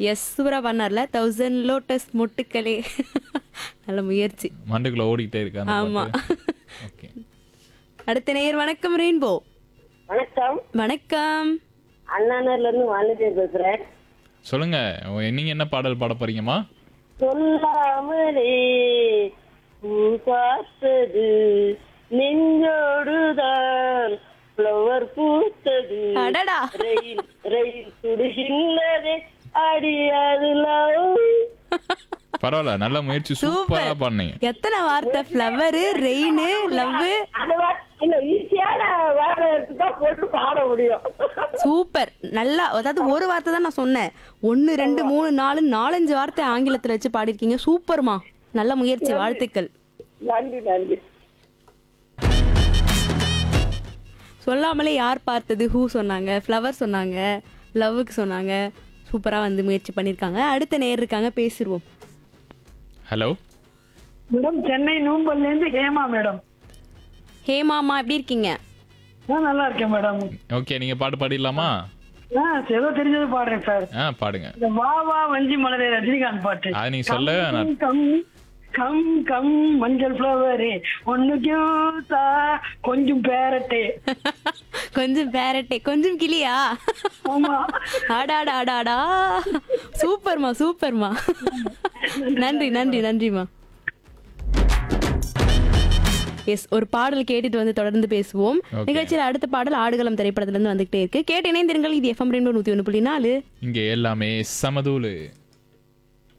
S சூப்பரா பண்ணார்ல thousand lotus மொட்டுக்களே நல்ல முயற்சி மண்டுக்குள்ள ஓடிக்கிட்டே இருக்கு அந்த ஆமா ஓகே அடுத்த நேயர் வணக்கம் ரெயின்போ வணக்கம் வணக்கம் அண்ணாநர்ல இருந்து வாணிஜே பேசுறேன் சொல்லுங்க உ- நீங்க என்ன பாடல் பாட போறீங்கம்மா சொல்லாமலே பூ பார்த்தது நெஞ்சோடுதான் ஃப்ளவர் பூத்தது அடடா ரயில் ரயில் சுடுகின்றதே அடியாது love. பரவாயில்ல நல்ல முயற்சி சூப்பரா பாடுனீங்க எத்தனை வார்த்தை ஃப்ளவரு ரெயின் லவ் அந்த வார்த்தை இன்னும் ஈஸியான வேலை தான் போட்டு பாட முடியும் சூப்பர் நல்லா அதாவது ஒரு வார்த்தை தான் நான் சொன்னேன் ஒன்று ரெண்டு மூணு நாலு நாலஞ்சு வார்த்தை ஆங்கிலத்தில் வச்சு பாடிருக்கீங்க சூப்பர்மா நல்ல முயற்சி வாழ்த்துக்கள் நன்றி நன்றி சொல்லாமலே யார் பார்த்தது ஹூ சொன்னாங்க ஃப்ளவர் சொன்னாங்க லவ்வுக்கு சொன்னாங்க சூப்பராக வந்து முயற்சி பண்ணியிருக்காங்க அடுத்த நேர் இருக்காங்க பேசிடுவோம் ஹலோ மேடம் சென்னை நூம்பல்ல இருந்து ஹேமா மேடம் ஹேமாமா எப்படி இருக்கீங்க நான் நல்லா இருக்கேன் மேடம் ஓகே நீங்க பாட்டு பாடிடலாமா ஆ ஏதோ தெரிஞ்சது பாடுறேன் சார் ஆ பாடுங்க இந்த வா வா வஞ்சி மலரே ரஜினிகாந்த் பாட்டு அது நீங்க சொல்ல நான் கம் கம் கம் மஞ்சள் ஃப்ளவரே ஒன்னு கியூத்தா கொஞ்சம் பேரட்டே கொஞ்சம் பேரட்டே கொஞ்சம் கிளியா ஆமா ஆடாடா ஆடாடா சூப்பர்மா சூப்பர்மா நன்றி நன்றி நன்றிம்மா எஸ் ஒரு பாடல் கேட்டுட்டு வந்து தொடர்ந்து பேசுவோம் Okay. நிகழ்ச்சியில் அடுத்த பாடல் ஆடுகளம் திரைப்படத்துல இருந்து வந்துகிட்டே இருக்கு கேட்டு இணைந்திருங்கள் இது எஃப்எம் ரெண்டு நூத்தி ஒன்று புள்ளி நாலு இங்க எல்லாமே சமதூளு